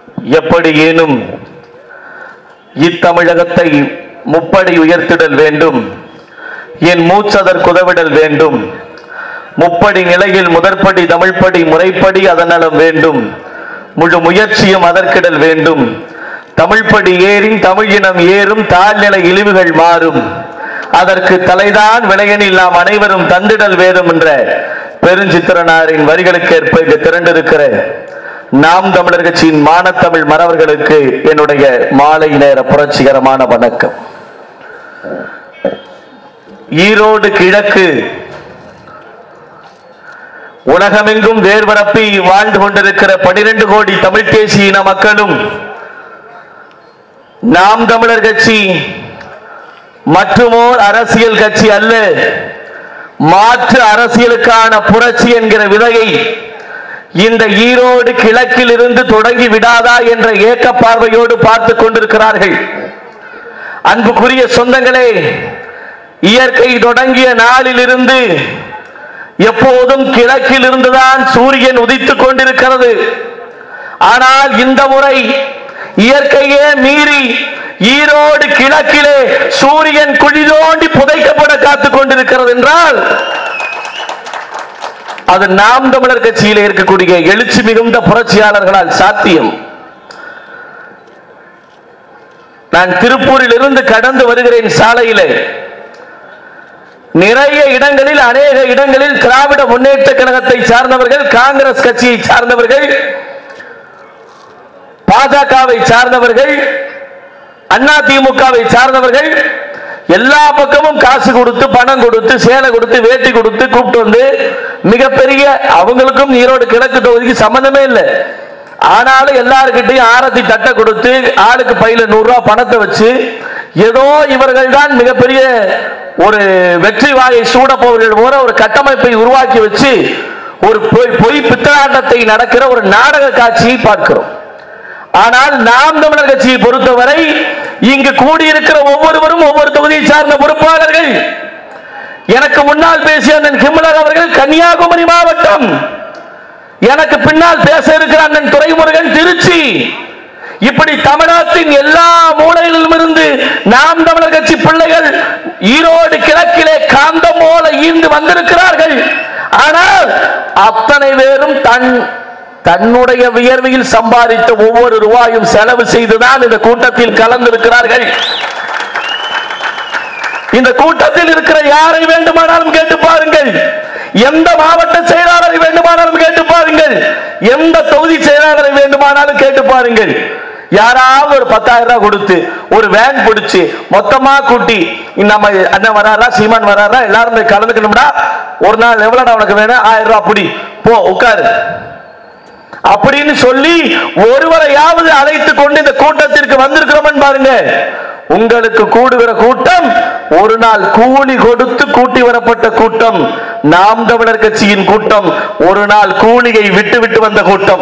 எப்படியேனும் இத்தமிழகத்தை முப்படி உயர்த்திடல் வேண்டும் என் மூச்சதற்கு உதவிடல் வேண்டும் முப்படி நிலையில் முதற்படி தமிழ்ப்படி முறைப்படி அதனலம் வேண்டும் முழு முயற்சியும் அதற்கிடல் வேண்டும் தமிழ்ப்படி ஏறின் தமிழ் இனம் ஏறும் தாழ்நிலை இழிவுகள் மாறும் அதற்கு தலைதான் விளையனில் நாம் அனைவரும் தந்திடல் வேதம் என்ற பெருஞ்சித்திரனாரின் வரிகளுக்கேற்ப இங்கு திரண்டிருக்கிற நாம் தமிழர் கட்சியின் மானத்தமிழ் மறவர்களுக்கு என்னுடைய மாலை நேர புரட்சிகரமான வணக்கம் ஈரோடு கிழக்கு உலகமெங்கும் வேர்வரப்பி வாழ்ந்து கொண்டிருக்கிற பனிரெண்டு கோடி தமிழ் தேசிய இன மக்களும் நாம் தமிழர் கட்சி மற்றுமோர் அரசியல் கட்சி அல்ல மாற்று அரசியலுக்கான புரட்சி என்கிற விதையை இந்த ஈரோடு கிழக்கில் இருந்து தொடங்கி விடாதா என்ற ஏக்க பார்வையோடு பார்த்து கொண்டிருக்கிறார்கள் அன்புக்குரிய சொந்தங்களே இயற்கை தொடங்கிய நாளிலிருந்து எப்போதும் கிழக்கில் இருந்துதான் சூரியன் உதித்துக் கொண்டிருக்கிறது ஆனால் இந்த முறை இயற்கையே மீறி ஈரோடு கிழக்கிலே சூரியன் குழி தோண்டி புதைக்கப்பட காத்துக் கொண்டிருக்கிறது என்றால் அது நாம் தமிழர் கட்சியிலே இருக்கக்கூடிய எழுச்சி மிகுந்த புரட்சியாளர்களால் சாத்தியம் நான் திருப்பூரில் இருந்து கடந்து வருகிறேன் சாலையிலே நிறைய இடங்களில் அநேக இடங்களில் திராவிட முன்னேற்ற கழகத்தை சார்ந்தவர்கள் காங்கிரஸ் கட்சியை சார்ந்தவர்கள் பாஜகவை சார்ந்தவர்கள் அண்ணா திமுகவை சார்ந்தவர்கள் எல்லா பக்கமும் காசு கொடுத்து பணம் கொடுத்து சேலை கொடுத்து வேட்டி கொடுத்து கூப்பிட்டு வந்து மிகப்பெரிய அவங்களுக்கும் ஈரோடு கிழக்கு தொகுதிக்கு சம்பந்தமே இல்லை ஆனாலும் எல்லாருக்கிட்டையும் ஆரத்தி தட்டை கொடுத்து ஆளுக்கு பையில நூறு ரூபாய் பணத்தை வச்சு ஏதோ இவர்கள் தான் மிகப்பெரிய ஒரு வெற்றி வாயை சூட போவர்கள் போல ஒரு கட்டமைப்பை உருவாக்கி வச்சு ஒரு பொய் பொய் பித்தலாட்டத்தை நடக்கிற ஒரு நாடக காட்சியை பார்க்கிறோம் ஆனால் நாம் தமிழர் கட்சியை பொறுத்தவரை இங்கு கூடியிருக்கிற ஒவ்வொருவரும் ஒவ்வொரு தொகுதியை சார்ந்த பொறுப்பாளர்கள் எனக்கு முன்னால் பேசிய அண்ணன் கிம்மலர் அவர்கள் கன்னியாகுமரி மாவட்டம் எனக்கு பின்னால் பேச இருக்கிற அண்ணன் துரைமுருகன் திருச்சி இப்படி தமிழ்நாட்டின் எல்லா மூலையிலும் இருந்து நாம் தமிழர் கட்சி பிள்ளைகள் ஈரோடு கிழக்கிலே காந்தம் போல ஈர்ந்து வந்திருக்கிறார்கள் ஆனால் அத்தனை பேரும் தன் தன்னுடைய வியர்வையில் சம்பாதித்த ஒவ்வொரு ரூபாயும் செலவு செய்துதான் இந்த கூட்டத்தில் கலந்திருக்கிறார்கள் இந்த கூட்டத்தில் இருக்கிற யாரை வேண்டுமானாலும் கேட்டு பாருங்கள் எந்த மாவட்ட செயலாளரை வேண்டுமானாலும் கேட்டு பாருங்கள் எந்த தொகுதி செயலாளரை வேண்டுமானாலும் கேட்டு பாருங்கள் யாராவது ஒரு பத்தாயிரம் ரூபாய் கொடுத்து ஒரு வேன் பிடிச்சு மொத்தமா கூட்டி நம்ம அண்ணன் வராரா சீமான் வராரா எல்லாரும் போய் கலந்துக்கணும்டா ஒரு நாள் எவ்வளவு உனக்கு வேணும் ஆயிரம் ரூபாய் புடி போ உட்காரு அப்படின்னு சொல்லி ஒருவரையாவது அழைத்து கொண்டு இந்த கூட்டத்திற்கு வந்திருக்கிறோம் பாருங்க உங்களுக்கு கூடுகிற கூட்டம் ஒரு நாள் கூலி கொடுத்து கூட்டி வரப்பட்ட கூட்டம் நாம் தமிழர் கட்சியின் கூட்டம் ஒரு நாள் கூலியை விட்டு விட்டு வந்த கூட்டம்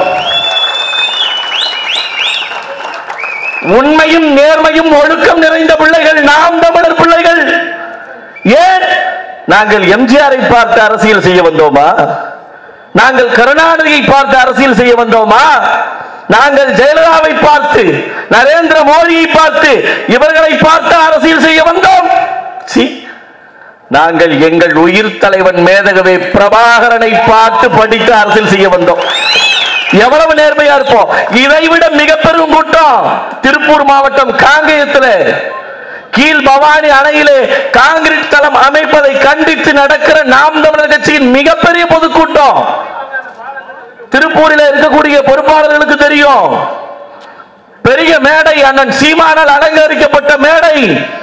உண்மையும் நேர்மையும் ஒழுக்கம் நிறைந்த பிள்ளைகள் நாம் தமிழர் பிள்ளைகள் ஏன் நாங்கள் எம்ஜிஆரை பார்த்து அரசியல் செய்ய வந்தோமா நாங்கள் கருணாநிதியை பார்த்து அரசியல் செய்ய வந்தோமா நாங்கள் ஜெயலலிதாவை பார்த்து நரேந்திர மோடியை பார்த்து இவர்களை பார்த்து அரசியல் செய்ய வந்தோம் சீ. நாங்கள் எங்கள் உயிர் தலைவன் மேதகவே பிரபாகரனை பார்த்து படித்து அரசியல் செய்ய வந்தோம் எவ்வளவு நேர்மையா இருப்போம் இதைவிட மிக பெரும் கூட்டம் திருப்பூர் மாவட்டம் காங்கேயத்தில் கீழ் பவானி அணையிலே காங்கிரீட் தளம் அமைப்பதை கண்டித்து நடக்கிற நாம் தமிழர் கட்சியின் மிகப்பெரிய பொதுக்கூட்டம் திருப்பூரில் இருக்கக்கூடிய பொறுப்பாளர்களுக்கு தெரியும் பெரிய மேடை அண்ணன் சீமானால் அலங்கரிக்கப்பட்ட மேடை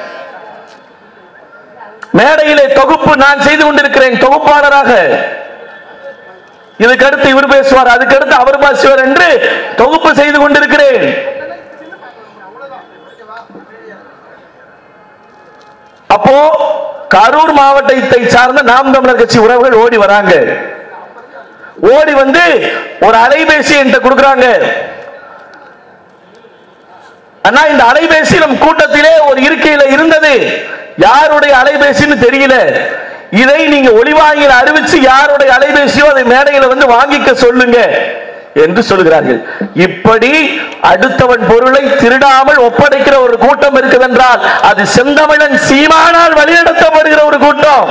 மேடையிலே தொகுப்பு நான் செய்து கொண்டிருக்கிறேன் தொகுப்பாளராக இதுக்கு அடுத்து இவர் பேசுவார் அதுக்கு அடுத்து அவர் பேசுவார் என்று தொகுப்பு செய்து கொண்டிருக்கிறேன் அப்போ கரூர் மாவட்டத்தை சார்ந்த நாம் தமிழர் கட்சி உறவுகள் ஓடி வராங்க ஓடி வந்து ஒரு அலைபேசி என்கிட்ட கொடுக்குறாங்க அண்ணா இந்த அலைபேசி நம் கூட்டத்திலே ஒரு இருக்கையில இருந்தது யாருடைய அலைபேசின்னு தெரியல இதை நீங்க ஒளிவாங்கியில் அறிவிச்சு யாருடைய அலைபேசியோ அதை மேடையில வந்து வாங்கிக்க சொல்லுங்க என்று சொல்கிறார்கள் இப்படி அடுத்தவன் பொருளை திருடாமல் ஒப்படைக்கிற ஒரு கூட்டம் இருக்குதென்றால் அது செந்தமிழன் சீமானால் வழிநடத்தப்படுகிற ஒரு கூட்டம்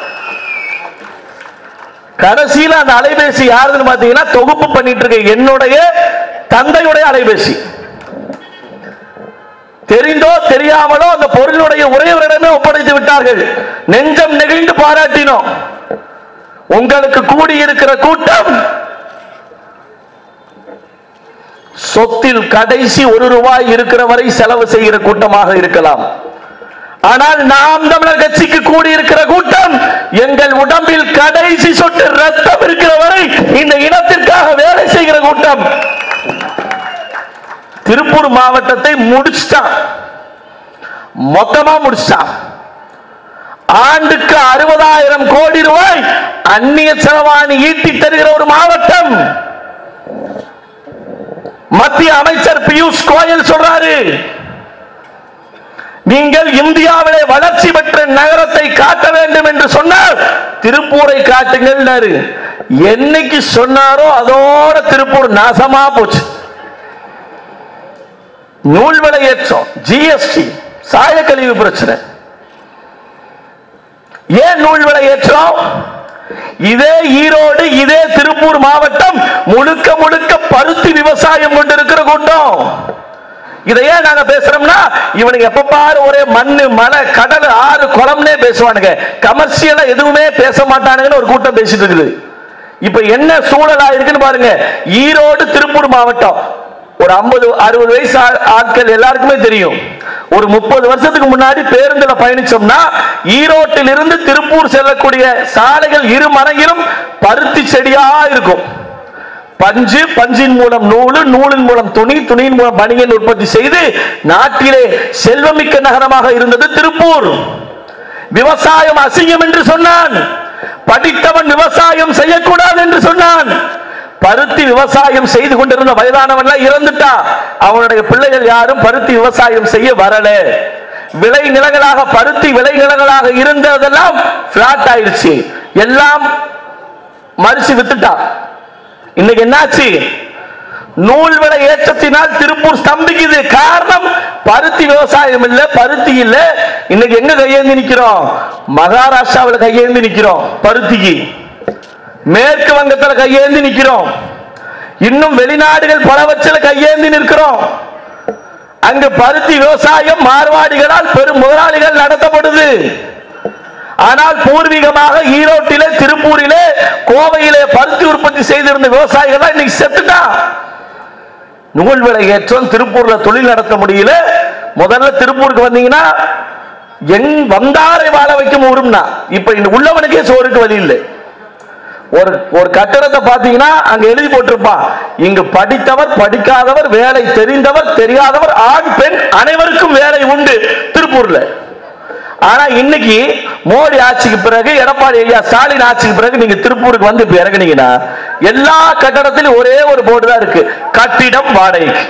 கடைசியில அந்த அலைபேசி யாருன்னு பாத்தீங்கன்னா தொகுப்பு பண்ணிட்டு இருக்க என்னுடைய தந்தையுடைய அலைபேசி தெரிந்தோ தெரியாமலோ அந்த பொருளுடைய உறையவரிடமே ஒப்படைத்து விட்டார்கள் நெஞ்சம் நெகிழ்ந்து பாராட்டினோம் உங்களுக்கு கூடியிருக்கிற கூட்டம் சொத்தில் கடைசி ஒரு ரூபாய் இருக்கிற வரை செலவு செய்கிற கூட்டமாக இருக்கலாம் ஆனால் நாம் தமிழர் கட்சிக்கு கூடியிருக்கிற கூட்டம் எங்கள் உடம்பில் கடைசி சொட்டு ரத்தம் இருக்கிற வரை இந்த இனத்திற்காக வேலை செய்கிற கூட்டம் திருப்பூர் மாவட்டத்தை முடிச்சிட்டான் மொத்தமா முடிச்சிட்டான் ஆண்டுக்கு அறுபதாயிரம் கோடி ரூபாய் அந்நிய செலவாணி ஈட்டி தருகிற ஒரு மாவட்டம் மத்திய அமைச்சர் பியூஷ் கோயல் சொல்றாரு நீங்கள் இந்தியாவிலே வளர்ச்சி பெற்ற நகரத்தை காட்ட வேண்டும் என்று சொன்னால் திருப்பூரை காட்டுங்கள் என்னைக்கு சொன்னாரோ அதோட திருப்பூர் நாசமா போச்சு நூல் விலை ஏற்றம் ஜிஎஸ்டி சாயக்கழிவு பிரச்சனை ஏன் நூல் விலை ஏற்றம் இதே ஈரோடு இதே திருப்பூர் மாவட்டம் முழுக்க முழுக்க பருத்தி விவசாயம் கொண்டிருக்கிற கூட்டம் இதை ஏன் நாங்க பேசுறோம்னா இவனுக்கு எப்ப பாரு ஒரே மண்ணு மலை கடல் ஆறு குளம்னே பேசுவானுங்க கமர்ஷியலா எதுவுமே பேச மாட்டானுங்கன்னு ஒரு கூட்டம் பேசிட்டு இருக்குது இப்ப என்ன சூழலா இருக்குன்னு பாருங்க ஈரோடு திருப்பூர் மாவட்டம் ஒரு ஐம்பது அறுபது வயசு ஆ- ஆட்கள் எல்லாருக்குமே தெரியும் ஒரு முப்பது வருஷத்துக்கு முன்னாடி பேருந்துல பயணிச்சோம்னா ஈரோட்டில் இருந்து திருப்பூர் செல்லக்கூடிய சாலைகள் இரு மனையிலும் பருத்தி செடியா இருக்கும் பஞ்சு பஞ்சின் மூலம் நூலு நூலின் மூலம் துணி துணியின் மூலம் பனியன் உற்பத்தி செய்து நாட்டிலே செல்வமிக்க நகரமாக இருந்தது திருப்பூர் விவசாயம் அசிங்கம் என்று சொன்னான் படித்தவன் விவசாயம் செய்யக்கூடாது என்று சொன்னான் பருத்தி விவசாயம் செய்து கொண்டிருந்த வயதானவன் எல்லாம் இறந்துட்டா அவனுடைய பிள்ளைகள் யாரும் பருத்தி விவசாயம் செய்ய வரல விளை நிலங்களாக பருத்தி விளை நிலங்களாக இருந்ததெல்லாம் பிளாட் ஆயிடுச்சு எல்லாம் மறிச்சு வித்துட்டான் இன்னைக்கு என்னாச்சு நூல் விலை ஏற்றத்தினால் திருப்பூர் ஸ்தம்பிக்குது காரணம் பருத்தி விவசாயம் இல்ல பருத்தி இல்ல இன்னைக்கு எங்க கையேந்தி நிக்கிறோம் மகாராஷ்டிராவில் கையேந்தி நிக்கிறோம் பருத்திக்கு மேற்கு வங்கத்துல கையேந்தி நிக்கிறோம் இன்னும் வெளிநாடுகள் பலவற்றில் கையேந்தி நிற்கிறோம் அங்கு பருத்தி விவசாயம் மார்வாடிகளால் பெரும் முதலாளிகள் நடத்தப்படுது ஆனால் பூர்வீகமாக ஈரோட்டிலே திருப்பூரிலே கோவையிலே பருத்தி உற்பத்தி செய்திருந்த விவசாயிகள் தான் இன்னைக்கு செத்துட்டான் நூல் விலை ஏற்றம் திருப்பூர்ல தொழில் நடத்த முடியல முதல்ல திருப்பூருக்கு வந்தீங்கன்னா எங் வந்தாரை வாழ வைக்கும் ஊரும்னா இப்ப இந்த உள்ளவனுக்கே சோறுக்கு வழி இல்லை ஒரு ஒரு கட்டடத்தை பார்த்தீங்கன்னா அங்க எழுதி போட்டிருப்பான் இங்கு படித்தவர் படிக்காதவர் வேலை தெரிந்தவர் தெரியாதவர் ஆண் பெண் அனைவருக்கும் வேலை உண்டு திருப்பூர்ல ஆனா இன்னைக்கு மோடி ஆட்சிக்கு பிறகு எடப்பாடி ஐயா ஸ்டாலின் ஆட்சிக்கு பிறகு நீங்க திருப்பூருக்கு வந்து இப்ப இறங்குனீங்கன்னா எல்லா கட்டடத்திலும் ஒரே ஒரு போர்டு தான் இருக்கு கட்டிடம் வாடகைக்கு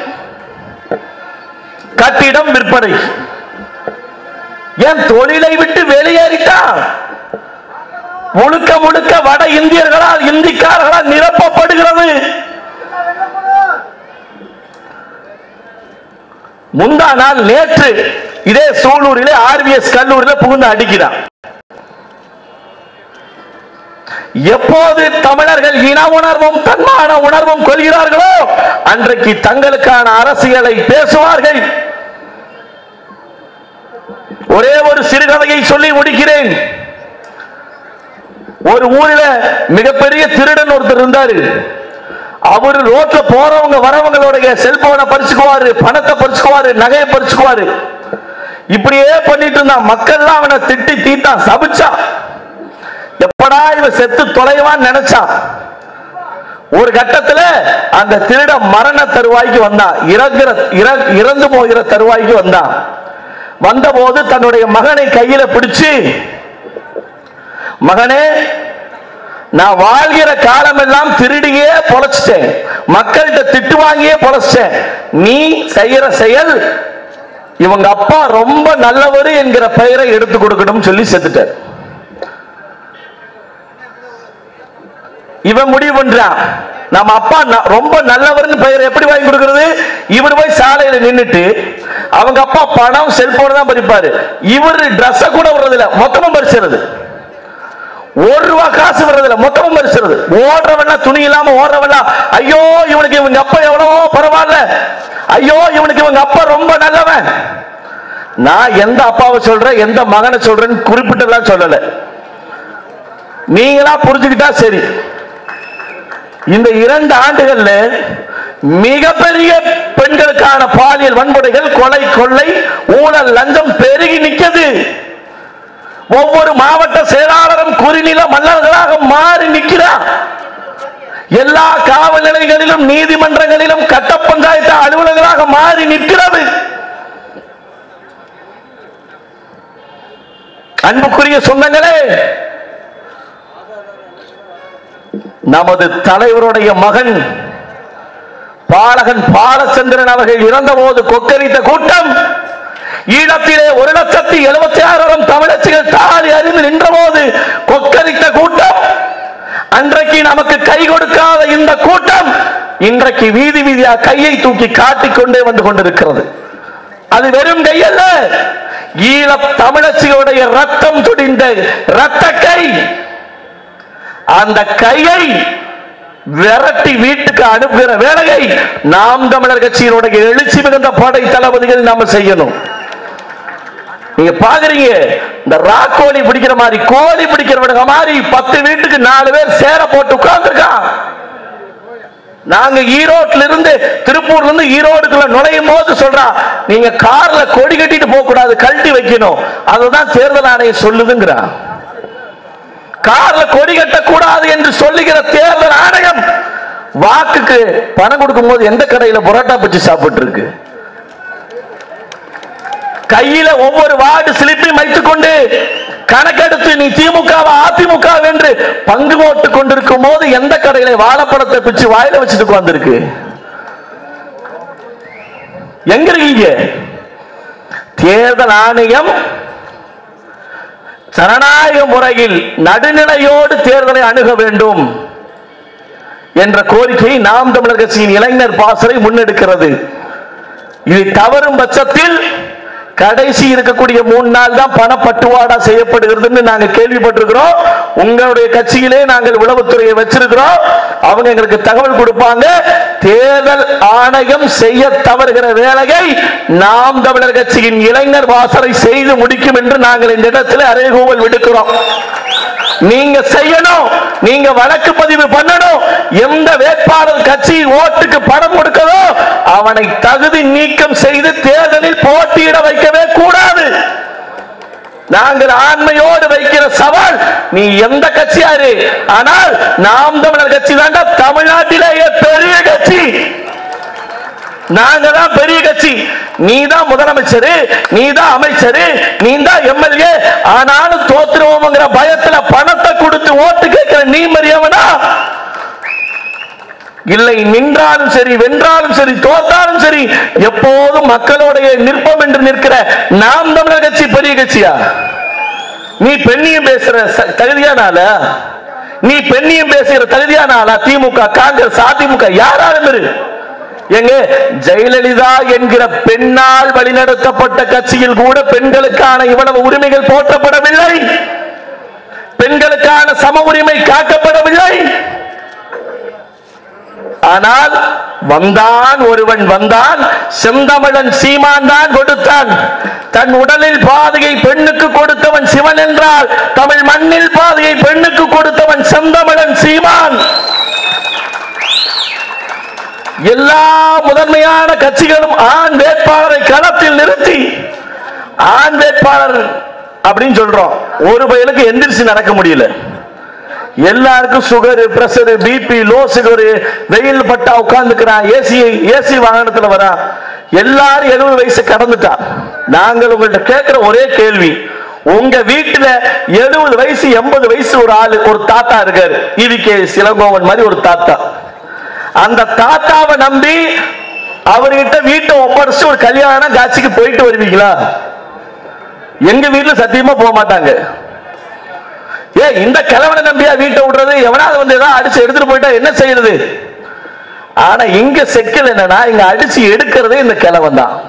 கட்டிடம் விற்பனை ஏன் தொழிலை விட்டு வெளியேறிட்டான் முழுக்க முழுக்க வட இந்தியர்களால் இந்திக்காரர்களால் நிரப்பப்படுகிறது முந்தா நாள் நேற்று இதே சூலூரிலே ஆர்விஎஸ் கல்லூரியில புகுந்து அடிக்கிறான் எப்போது தமிழர்கள் இன உணர்வும் தன்மான உணர்வும் கொள்கிறார்களோ அன்றைக்கு தங்களுக்கான அரசியலை பேசுவார்கள் ஒரே ஒரு சிறுகதையை சொல்லி முடிக்கிறேன் ஒரு ஊர்ல மிகப்பெரிய திருடன் ஒருத்தர் இருந்தாரு அவரு ரோட்ல போறவங்க வரவங்களுடைய செல்போனை பறிச்சுக்குவாரு பணத்தை பறிச்சுக்குவாரு நகையை பறிச்சுக்குவாரு இப்படியே பண்ணிட்டு இருந்தான் மக்கள்லாம் அவனை திட்டி தீட்டான் சபிச்சான் எப்படா இவன் செத்து தொலைவான்னு நினைச்சான் ஒரு கட்டத்துல அந்த திருட மரண தருவாய்க்கு வந்தான் இறங்குற இற- இறந்து போகிற தருவாய்க்கு வந்தான் வந்தபோது தன்னுடைய மகனை கையில பிடிச்சு மகனே நான் வாழ்கிற காலமெல்லாம் திருடியே பொழைச்சிட்டேன் மக்கள்கிட்ட திட்டு வாங்கியே பொழைச்சிட்டேன் நீ செய்யற செயல் இவங்க அப்பா ரொம்ப நல்லவர் என்கிற பெயரை எடுத்து கொடுக்கணும் சொல்லி செத்துட்டார் இவன் முடிவு பண்றான் நம்ம அப்பா ந- ரொம்ப நல்லவர்னு பெயர் எப்படி வாங்கி கொடுக்கிறது இவர் போய் சாலையில நின்னுட்டு அவங்க அப்பா பணம் செல்போன் தான் பறிப்பாரு இவர் Dress கூட விடுறது இல்ல மொத்தமும் பறிச்சிருது ஒரு ரூபா காசு வர்றதில்ல மொத்தமும் பறிச்சிருது ஓடுறவெல்லாம் துணி இல்லாம ஓடுறவெல்லாம் ஐயோ இவனுக்கு இவங்க அப்பா எவ்வளவோ பரவாயில்ல ஐயோ இவனுக்கு இவங்க அப்பா ரொம்ப நல்லவன் நான் எந்த அப்பாவை சொல்றேன் எந்த மகனை சொல்றேன்னு குறிப்பிட்டெல்லாம் சொல்லல நீங்களா புரிஞ்சுக்கிட்டா சரி இந்த இரண்டு ஆண்டுகள்ல மிகப்பெரிய பெண்களுக்கான பாலியல் வன்முறைகள் கொலை கொள்ளை ஊழல் லஞ்சம் பெருகி நிற்கிறது ஒவ்வொரு மாவட்ட செயலாளரும் குறுநில மன்னர்களாக மாறி நிற்கிறார் எல்லா காவல் நிலையங்களிலும் நீதிமன்றங்களிலும் கட்ட பஞ்சாயத்து அலுவலர்களாக மாறி நிற்கிறது அன்புக்குரிய சொந்தங்களே நமது தலைவருடைய மகன் பாலகன் பாலச்சந்திரன் அவர்கள் இறந்தபோது கொக்கரித்த கூட்டம் ஈழத்திலே ஒரு லட்சத்தி எழுபத்தி ஆறாயிரம் தமிழச்சிகள் தாலி அறிந்து நின்றபோது கொக்கரித்த கூட்டம் அன்றைக்கு நமக்கு கை கொடுக்காத இந்த கூட்டம் இன்றைக்கு வீதி வீதியா கையை தூக்கி காட்டிக் கொண்டே வந்து கொண்டிருக்கிறது அது வெறும் கை அல்ல ஈழ தமிழச்சிகளுடைய ரத்தம் துடிந்த ரத்த கை அந்த கையை விரட்டி வீட்டுக்கு அனுப்புகிற வேலையை நாம் தமிழர் கட்சியினுடைய எழுச்சி மிகுந்த படை தளபதிகள் நாம செய்யணும் நீங்க பாக்குறீங்க இந்த ராக்கோழி பிடிக்கிற மாதிரி கோழி பிடிக்கிறவனுங்க மாதிரி பத்து வீட்டுக்கு நாலு பேர் சேர போட்டு உட்கார்ந்துருக்கான் நாங்க ஈரோட்ல இருந்து திருப்பூர்ல இருந்து ஈரோடுக்குள்ள நுழையும் போது சொல்றான் நீங்க கார்ல கொடி கட்டிட்டு போக கூடாது கழட்டி வைக்கணும் அதுதான் தேர்தல் ஆணையம் சொல்லுதுங்கிறான் கார்ல கொடி கட்டக்கூடாது என்று சொல்லுகிற தேர்தல் ஆணையம் வாக்குக்கு பணம் கொடுக்கும் போது எந்த கடையில புரோட்டா பச்சு சாப்பிட்டு இருக்கு கையில ஒவ்வொரு வார்டு சிலிப்பையும் வைத்துக் கொண்டு கணக்கெடுத்து நீ திமுக அதிமுக என்று பங்கு போட்டு கொண்டிருக்கும் போது எந்த கடையில வாழைப்பழத்தை பிச்சு வாயில வச்சுட்டு உட்கார்ந்திருக்கு எங்க இருக்கீங்க தேர்தல் ஆணையம் ஜனநாயக முறையில் நடுநிலையோடு தேர்தலை அணுக வேண்டும் என்ற கோரிக்கையை நாம் தமிழர் கட்சியின் இளைஞர் பாசறை முன்னெடுக்கிறது இது தவறும் பட்சத்தில் கடைசி இருக்கக்கூடிய மூணு நாள் தான் பணப்பட்டுவாடா செய்யப்படுகிறதுன்னு நாங்க கேள்விப்பட்டிருக்கிறோம் உங்களுடைய கட்சியிலே நாங்கள் உளவுத்துறையை வச்சிருக்கிறோம் அவங்க எங்களுக்கு தகவல் கொடுப்பாங்க தேர்தல் ஆணையம் செய்ய தவறுகிற வேலையை நாம் தமிழர் கட்சியின் இளைஞர் வாசலை செய்து முடிக்கும் என்று நாங்கள் இந்த இடத்தில் அறைகூவல் விடுக்கிறோம் நீங்க செய்யணும் நீங்க வழக்கு பதிவு பண்ணணும் எந்த வேட்பாளர் கட்சி ஓட்டுக்கு பணம் கொடுக்கதோ அவனை தகுதி நீக்கம் செய்து தேர்தலில் போட்டியிட வைக்கவே கூடாது நாங்கள் ஆண்மையோடு வைக்கிற சவால் நீ எந்த கட்சியாரு ஆனால் நாம் தமிழர் கட்சி தாண்டா தமிழ்நாட்டிலேயே பெரிய கட்சி நாங்க தான் பெரிய கட்சி நீ தான் முதலமைச்சர் நீ தான் அமைச்சர் நீ தான் எம்எல்ஏ ஆனாலும் தோத்துருவோம்ங்கிற பயத்துல பணத்தை கொடுத்து ஓட்டு கேட்கிற நீ மரியவனா இல்லை நின்றாலும் சரி வென்றாலும் சரி தோத்தாலும் சரி எப்போதும் மக்களுடைய நிற்பம் என்று நிற்கிற நாம் தமிழர் கட்சி பெரிய கட்சியா நீ பெண்ணியம் பேசுற ச- தகுதியான ஆளா நீ பெண்ணியம் பேசுகிற தகுதியான ஆளா திமுக காங்கிரஸ் அதிமுக யாராலும் இரு எங்க ஜெயலலிதா என்கிற பெண்ணால் வழிநடத்தப்பட்ட கட்சியில் கூட பெண்களுக்கான இவ்வளவு உரிமைகள் போற்றப்படவில்லை பெண்களுக்கான சம உரிமை காக்கப்படவில்லை ஆனால் வந்தான் ஒருவன் வந்தான் செந்தமிழன் சீமான் தான் கொடுத்தான் தன் உடலில் பாதையை பெண்ணுக்கு கொடுத்தவன் சிவன் என்றால் தமிழ் மண்ணில் பாதையை பெண்ணுக்கு கொடுத்தவன் செந்தமிழன் சீமான் எல்லா முதன்மையான கட்சிகளும் ஆண் வேட்பாளரை களத்தில் நிறுத்தி ஆண் வேட்பாளர் அப்படின்னு சொல்றோம் ஒரு பயலுக்கு எந்திரிச்சு நடக்க முடியல எல்லாருக்கும் sugar pressure BP low sugar வெயில் பட்டா உட்கார்ந்துக்கிறான் ஏசி ஏசி வாகனத்துல வரா எல்லாரும் எழுபது வயசு கடந்துட்டா நாங்கள் உங்கள்ட்ட கேட்கிற ஒரே கேள்வி உங்க வீட்டுல எழுபது வயசு எண்பது வயசு ஒரு ஆளு ஒரு தாத்தா இருக்காரு இவிகே சிலங்கோவன் மாதிரி ஒரு தாத்தா அந்த தாத்தாவை நம்பி அவர்கிட்ட வீட்டை ஒப்படைச்சு ஒரு கல்யாண காட்சிக்கு போயிட்டு வருவீங்களா எங்க வீட்டுல சத்தியமா போக மாட்டாங்க ஏ இந்த கிழவனை நம்பியா வீட்டை விடுறது எவனாவது வந்து ஏதாவது அடிச்சு எடுத்துட்டு போயிட்டா என்ன செய்யறது ஆனா இங்க செக்கல் என்னன்னா இங்க அடிச்சு எடுக்கிறதே இந்த கிழவன் தான்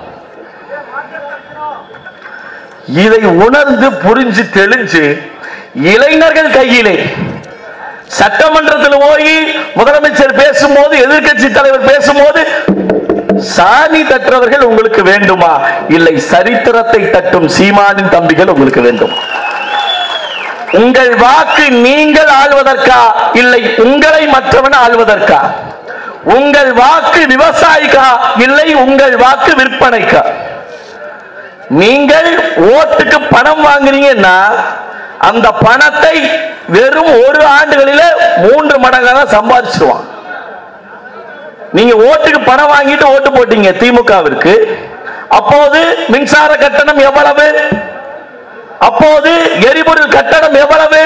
இதை உணர்ந்து புரிஞ்சு தெளிஞ்சு இளைஞர்கள் கையிலே சட்டமன்றத்தில் போய் முதலமைச்சர் பேசும்போது எதிர்க்கட்சி தலைவர் பேசும்போது சாணி தட்டுறவர்கள் உங்களுக்கு வேண்டுமா இல்லை சரித்திரத்தை தட்டும் சீமானின் தம்பிகள் உங்களுக்கு வேண்டும் உங்கள் வாக்கு நீங்கள் ஆள்வதற்கா இல்லை உங்களை மற்றவன் ஆள்வதற்கா உங்கள் வாக்கு விவசாயிக்கா இல்லை உங்கள் வாக்கு விற்பனைக்கா நீங்கள் ஓட்டுக்கு பணம் வாங்குறீங்கன்னா அந்த பணத்தை வெறும் ஒரு ஆண்டுகளில மூன்று மடங்காக சம்பாதிச்சிருவான் நீங்க ஓட்டுக்கு பணம் வாங்கிட்டு ஓட்டு போட்டீங்க திமுகவிற்கு அப்போது மின்சார கட்டணம் எவ்வளவு அப்போது எரிபொருள் கட்டணம் எவ்வளவு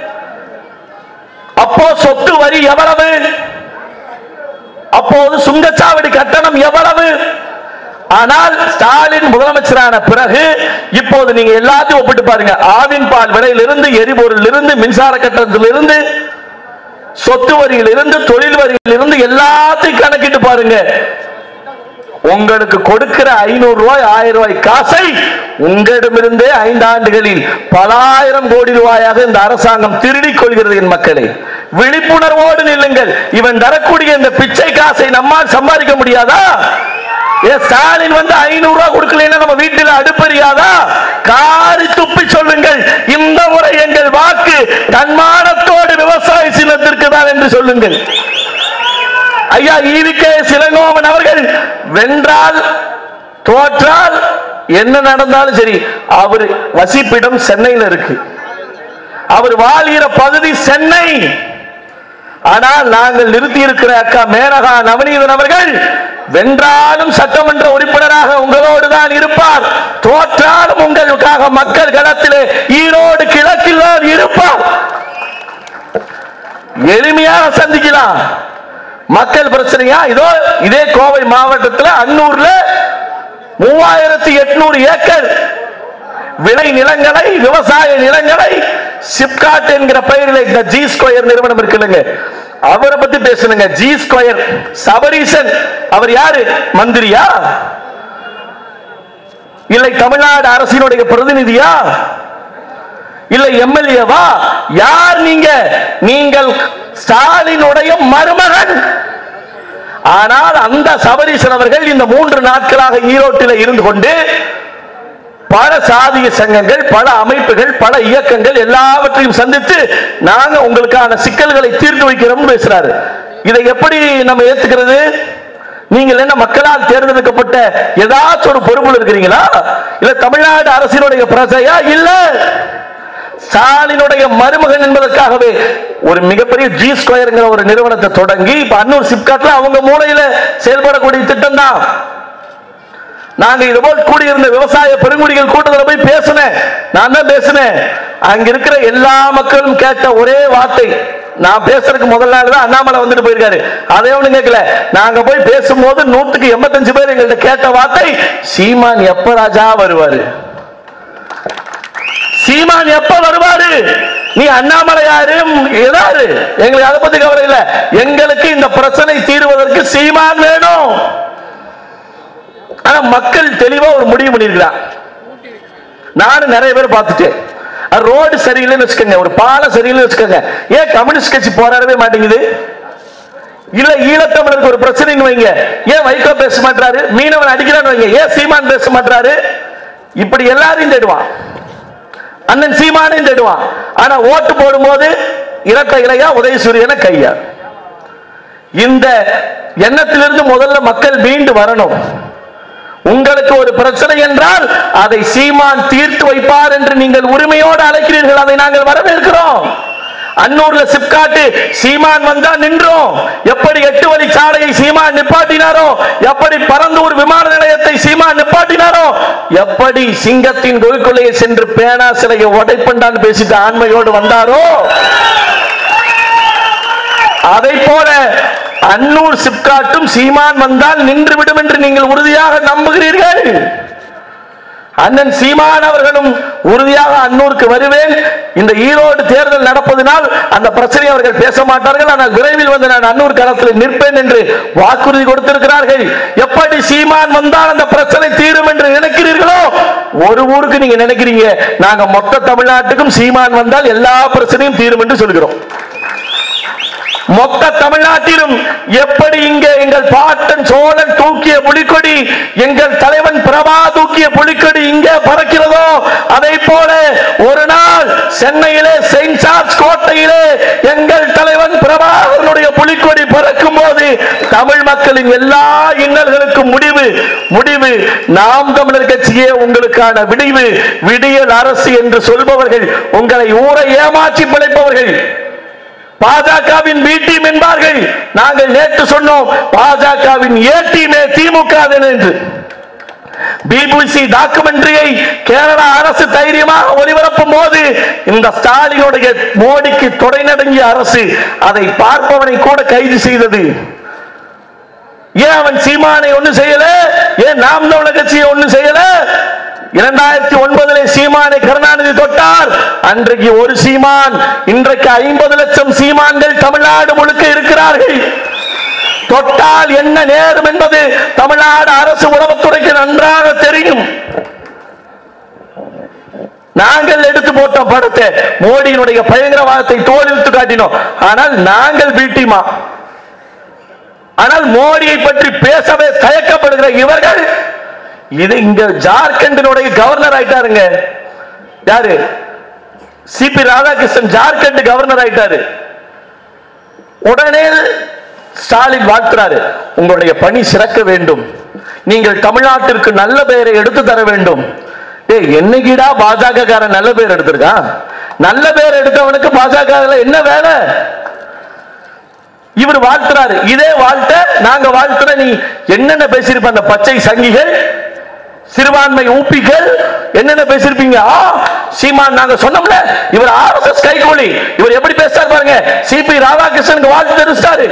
அப்போ சொத்து வரி எவ்வளவு அப்போது சுங்கச்சாவடி கட்டணம் எவ்வளவு ஆனால் ஸ்டாலின் முதலமைச்சரான பிறகு இப்போது நீங்க எல்லாத்தையும் ஒப்பிட்டு பாருங்க ஆவின் பால் விலையிலிருந்து எரிபொருள் இருந்து மின்சார கட்டணத்திலிருந்து சொத்து வரியிலிருந்து தொழில் வரியிலிருந்து எல்லாத்தையும் கணக்கிட்டு பாருங்க உங்களுக்கு கொடுக்கிற ஐநூறு ரூபாய் ஆயிரம் ரூபாய் காசை உங்களிடமிருந்தே ஐந்து ஆண்டுகளில் பல ஆயிரம் கோடி ரூபாயாக இந்த அரசாங்கம் திருடிக் கொள்கிறது என் மக்களே விழிப்புணர்வோடு நில்லுங்கள் இவன் தரக்கூடிய இந்த பிச்சை காசை நம்மால் சம்பாதிக்க முடியாதா ஏ ஸ்டாலின் வந்து ஐநூறு ரூபாய் கொடுக்கலன்னா நம்ம வீட்டில் அடுப்பறியாதா காரி துப்பி சொல்லுங்கள் இந்த முறை எங்கள் வாக்கு தன்மானத்தோடு விவசாய சின்னத்திற்கு தான் என்று சொல்லுங்கள் ஐயா ஈவிகே சிலங்கோமன் அவர்கள் வென்றால் தோற்றால் என்ன நடந்தாலும் சரி அவர் வசிப்பிடம் சென்னையில் இருக்கு அவர் வாழ்கிற பகுதி சென்னை ஆனால் நாங்கள் நிறுத்தி இருக்கிற அக்கா மேனகா நவநீதன் அவர்கள் வென்றாலும் சட்டமன்ற உறுப்பினராக உங்களோடு தான் இருப்பார் தோற்றாலும் உங்களுக்காக மக்கள் களத்திலே ஈரோடு கிழக்கில் தான் இருப்பார் எளிமையாக சந்திக்கலாம் மக்கள் பிரச்சனையா இதோ இதே கோவை மாவட்டத்தில் அன்னூர்ல மூவாயிரத்தி எட்நூறு ஏக்கர் விளை நிலங்களை விவசாய நிலங்களை சிப்காட் என்கிற பெயரில் இந்த ஜி ஸ்கொயர் நிறுவனம் இருக்குல்லங்க அவரை பத்தி பேசணுங்க ஜி ஸ்கொயர் சபரீசன் அவர் யாரு மந்திரியா இல்லை தமிழ்நாடு அரசினுடைய பிரதிநிதியா இல்லை எம்எல்ஏவா யார் நீங்க நீங்கள் ஸ்டாலினுடைய மருமகன் ஆனால் அந்த சபரீசன் அவர்கள் இந்த மூன்று நாட்களாக ஈரோட்டில் இருந்து கொண்டு பல சாதிய சங்கங்கள் பல அமைப்புகள் பல இயக்கங்கள் எல்லாவற்றையும் சந்தித்து நாங்க உங்களுக்கான சிக்கல்களை தீர்த்து வைக்கிறோம் பேசுறாரு இதை எப்படி நம்ம ஏத்துக்கிறது நீங்கள் என்ன மக்களால் தேர்ந்தெடுக்கப்பட்ட ஏதாச்சும் ஒரு பொறுப்புல இருக்கிறீங்களா இல்ல தமிழ்நாடு அரசினுடைய பிரஜையா இல்ல ஸ்டாலினுடைய மருமகன் என்பதற்காகவே ஒரு மிகப்பெரிய ஜி ஸ்கொயர்ங்கிற ஒரு நிறுவனத்தை தொடங்கி இப்ப அன்னூர் சிப்காட்ல அவங்க மூலையில செயல்படக்கூடிய திட்டம் தான் நாங்க இது போல் கூடியிருந்த விவசாய பெருங்குடிகள் கூட்டத்தில் போய் பேசினேன் நான் தான் பேசினேன் அங்க இருக்கிற எல்லா மக்களும் கேட்ட ஒரே வார்த்தை நான் பேசுறதுக்கு முதல் நாள் தான் அண்ணாமலை வந்துட்டு போயிருக்காரு அதே ஒண்ணு கேட்கல நாங்க போய் பேசும்போது நூத்துக்கு எண்பத்தஞ்சு பேர் எங்கள்கிட்ட கேட்ட வார்த்தை சீமான் எப்ப ராஜா வருவாரு சீமான் எப்ப வருவாரு நீ அண்ணாமலை யாரு ஏதாரு எங்களுக்கு அதை பத்தி கவலை இல்ல எங்களுக்கு இந்த பிரச்சனை தீர்வதற்கு சீமான் வேணும் ஆனா மக்கள் தெளிவா ஒரு முடிவு பண்ணிருக்கிறான் நானும் நிறைய பேர் பார்த்துட்டேன் ரோடு சரியில்லைன்னு வச்சுக்கோங்க ஒரு பாலம் சரியில்லைன்னு வச்சுக்கோங்க ஏன் கம்யூனிஸ்ட் கட்சி போராடவே மாட்டேங்குது இல்ல ஈழத்தமிழருக்கு ஒரு பிரச்சனைன்னு வைங்க ஏன் வைகோ பேச மாட்டாரு மீனவன் அடிக்கிறான்னு வைங்க ஏன் சீமான் பேச மாட்டாரு இப்படி எல்லாரையும் தேடுவான் அண்ணன் சீமானையும் தேடுவான் ஆனா ஓட்டு போடும்போது இரட்டை இலையா உதயசூரியன கையா இந்த எண்ணத்திலிருந்து முதல்ல மக்கள் மீண்டு வரணும் உங்களுக்கு ஒரு பிரச்சனை என்றால் அதை சீமான் தீர்த்து வைப்பார் என்று நீங்கள் உரிமையோடு அழைக்கிறீர்கள் அதை நாங்கள் வரவேற்கிறோம் அன்னூர்ல சிப்காட்டு சீமான் வந்தா நின்றோம் எப்படி எட்டு வழி சாலையை சீமான் நிப்பாட்டினாரோ எப்படி பரந்தூர் விமான நிலையத்தை சீமான் நிப்பாட்டினாரோ எப்படி சிங்கத்தின் கோயிலுக்குள்ளே சென்று பேனா சிலையை உடைப்பண்டான்னு பேசிட்டு ஆண்மையோடு வந்தாரோ அதை போல அன்னூர் சிப்காட்டும் சீமான் வந்தால் நின்று விடும் என்று நீங்கள் உறுதியாக நம்புகிறீர்கள் அண்ணன் சீமான் அவர்களும் உறுதியாக அன்னூருக்கு வருவேன் இந்த ஈரோடு தேர்தல் நடப்பதனால் அந்த பிரச்சனை அவர்கள் பேச மாட்டார்கள் ஆனால் விரைவில் வந்து நான் அன்னூர் களத்தில் நிற்பேன் என்று வாக்குறுதி கொடுத்திருக்கிறார்கள் எப்படி சீமான் வந்தால் அந்த பிரச்சனை தீரும் என்று நினைக்கிறீர்களோ ஒரு ஊருக்கு நீங்க நினைக்கிறீங்க நாங்க மொத்த தமிழ்நாட்டுக்கும் சீமான் வந்தால் எல்லா பிரச்சனையும் தீரும் என்று சொல்கிறோம் மொத்த தமிழ்நாட்டிலும் எப்படி இங்கே எங்கள் பாட்டன் சோழன் தூக்கிய புலிக்கொடி எங்கள் தலைவன் பிரபா தூக்கிய புலிக்கொடி இங்கே பறக்கிறதோ அதை போல ஒரு நாள் சென்னையிலே செயின்ட் ஜார்ஜ் கோட்டையிலே எங்கள் தலைவன் பிரபாகரனுடைய புலிக்கொடி பறக்கும் போது தமிழ் மக்களின் எல்லா இன்னல்களுக்கும் முடிவு முடிவு நாம் தமிழர் கட்சியே உங்களுக்கான விடிவு விடியல் அரசு என்று சொல்பவர்கள் உங்களை ஊரை ஏமாற்றி பிழைப்பவர்கள் பாஜகவின் பி டீம் என்பார்கள் நாங்கள் நேற்று சொன்னோம் பாஜகவின் ஏ டீமே திமுக என்று பிபிசி டாக்குமெண்ட்ரியை கேரளா அரசு தைரியமாக ஒளிபரப்பும் போது இந்த ஸ்டாலினுடைய மோடிக்கு தொடை நடுங்கிய அரசு அதை பார்ப்பவனை கூட கைது செய்தது ஏன் அவன் சீமானை ஒண்ணு செய்யல ஏன் நாம் தமிழர் கட்சியை ஒண்ணு செய்யல இரண்டாயிரத்தி ஒன்பதுல சீமானை கருணாநிதி தொட்டார் அன்றைக்கு ஒரு சீமான் இன்றைக்கு ஐம்பது லட்சம் சீமான்கள் தமிழ்நாடு முழுக்க இருக்கிறார்கள் தொட்டால் என்ன நேரும் என்பது தமிழ்நாடு அரசு உளவுத்துறைக்கு நன்றாக தெரியும் நாங்கள் எடுத்து போட்ட படத்தை மோடியினுடைய பயங்கரவாதத்தை தோலித்து காட்டினோம் ஆனால் நாங்கள் பீட்டிமா ஆனால் மோடியை பற்றி பேசவே தயக்கப்படுகிற இவர்கள் இது இங்க ஜார்க்கண்டினுடைய கவர்னர் ஆயிட்டாருங்க யாரு சிபி ராதாகிருஷ்ணன் ஜார்க்கண்ட் கவர்னர் ஆயிட்டாரு உடனே ஸ்டாலின் வாழ்த்துறாரு உங்களுடைய பணி சிறக்க வேண்டும் நீங்கள் தமிழ்நாட்டிற்கு நல்ல பெயரை எடுத்து தர வேண்டும் ஏய் என்னைக்கிடா பாஜக காரன் நல்ல பேர் எடுத்திருக்கான் நல்ல பேர் எடுத்தவனுக்கு பாஜக என்ன வேலை இவர் வாழ்த்துறாரு இதே வாழ்த்த நாங்க வாழ்த்துற நீ என்னென்ன பேசியிருப்ப அந்த பச்சை சங்கிகள் சிறுபான்மை ஊப்பிகள் என்னென்ன பேசியிருப்பீங்க ஆ சீமான் நாங்க சொன்னோம்ல இவர் ஆர்எஸ்எஸ் கைகூலி இவர் எப்படி பேசுறாரு பாருங்க சிபி ராதாகிருஷ்ணனுக்கு வாழ்த்து தெரிவிச்சாரு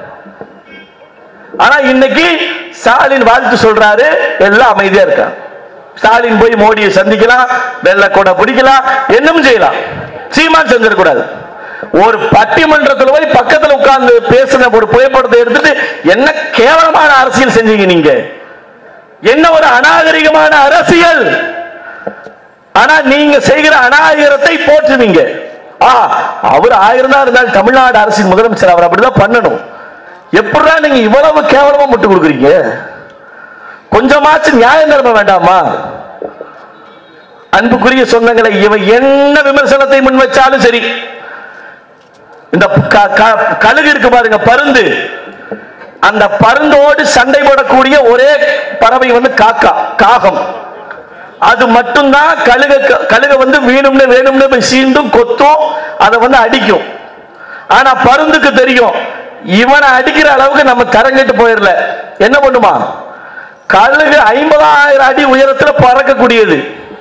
ஆனா இன்னைக்கு ஸ்டாலின் வாழ்த்து சொல்றாரு எல்லாம் அமைதியா இருக்கா ஸ்டாலின் போய் மோடியை சந்திக்கலாம் வெள்ளை கூட பிடிக்கலாம் என்னவும் செய்யலாம் சீமான் செஞ்சிடக்கூடாது ஒரு பட்டிமன்றத்தில் போய் பக்கத்துல உட்கார்ந்து பேசின ஒரு புகைப்படத்தை எடுத்துட்டு என்ன கேவலமான அரசியல் செஞ்சீங்க நீங்க என்ன ஒரு அநாகரிகமான அரசியல் ஆனா நீங்க செய்கிற அநாகரத்தை போற்றுவீங்க ஆ அவர் ஆயிரம் தான் இருந்தால் தமிழ்நாடு அரசின் முதலமைச்சர் அவர் அப்படிதான் பண்ணணும் எப்படா நீங்க இவ்வளவு கேவலமா முட்டு கொடுக்குறீங்க கொஞ்சமாச்சும் நியாயம் தர்மம் வேண்டாமா அன்புக்குரிய சொந்தங்களை இவன் என்ன விமர்சனத்தை முன் வச்சாலும் சரி இந்த க- க- கழுகு இருக்கு பாருங்க பருந்து அந்த பருந்தோடு சண்டை போடக்கூடிய ஒரே பறவை வந்து காக்கா காகம் அது மட்டும்தான் கழுக கழுக வந்து வேணும்னு வேணும்னு போய் சீண்டும் கொத்தும் அதை வந்து அடிக்கும் ஆனா பருந்துக்கு தெரியும் இவனை அடிக்கிற அளவுக்கு நம்ம தரங்கிட்டு போயிடல என்ன பண்ணுமா கழுகு ஐம்பதாயிரம் அடி உயரத்துல பறக்கக்கூடியது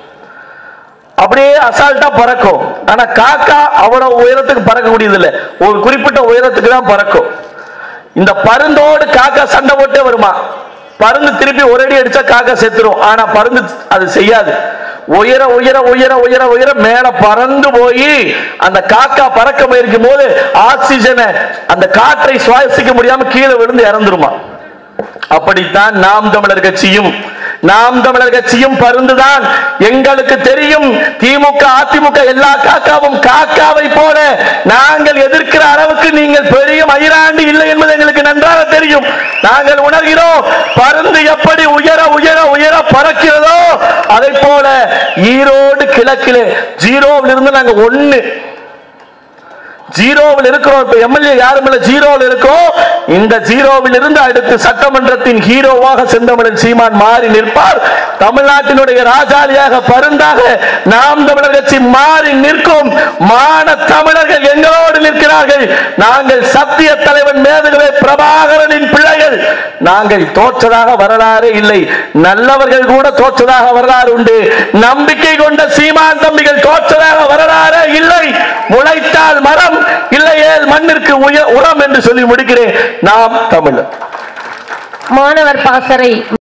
அப்படியே அசால்ட்டா பறக்கும் ஆனா காக்கா அவ்வளவு உயரத்துக்கு பறக்கக்கூடியது இல்ல ஒரு குறிப்பிட்ட உயரத்துக்கு தான் பறக்கும் இந்த பருந்தோடு காக்கா சண்டை போட்டே வருமா பருந்து திருப்பி ஒரு அடி அடிச்சா காக்கா செத்துரும் ஆனா பருந்து அது செய்யாது உயர உயர உயர உயர உயர மேல பறந்து போய் அந்த காக்கா பறக்க முயற்சிக்கும் போது ஆக்சிஜனை அந்த காற்றை சுவாசிக்க முடியாம கீழே விழுந்து இறந்துருமா அப்படித்தான் நாம் தமிழர் கட்சியும் நாம் தமிழர் கட்சியும் பருந்துதான் எங்களுக்கு தெரியும் திமுக அதிமுக எல்லா காக்காவும் காக்காவை போல நாங்கள் எதிர்க்கிற அளவுக்கு நீங்கள் பெரிய மயிராண்டி இல்லை என்பது எங்களுக்கு நன்றாக தெரியும் நாங்கள் உணர்கிறோம் பருந்து எப்படி உயர உயர உயர பறக்கிறதோ அதை போல ஈரோடு கிழக்கிலே ஜீரோவில் இருந்து நாங்க ஒண்ணு ஜீரோவில் இருக்கிறோம் இப்ப எம்எல்ஏ யாரும் இல்ல ஜீரோவில் இருக்கோம் இந்த ஜீரோவில் இருந்து அடுத்து சட்டமன்றத்தின் ஹீரோவாக செந்தமிழன் சீமான் மாறி நிற்பார் தமிழ்நாட்டினுடைய ராஜாளியாக பருந்தாக நாம் தமிழர் கட்சி மாறி நிற்கும் மான தமிழர்கள் எங்களோடு நிற்கிறார்கள் நாங்கள் சத்திய தலைவன் மேதகவே பிரபாகரனின் பிள்ளைகள் நாங்கள் தோற்றதாக வரலாறு இல்லை நல்லவர்கள் கூட தோற்றதாக வரலாறு உண்டு நம்பிக்கை கொண்ட சீமான் தம்பிகள் தோற்றதாக வரலாறு இல்லை முளைத்தால் மரம் இல்லையேல் மண்ணிற்கு உய- உரம் என்று சொல்லி முடிக்கிறேன் நாம் தமிழர் மாணவர் பாசறை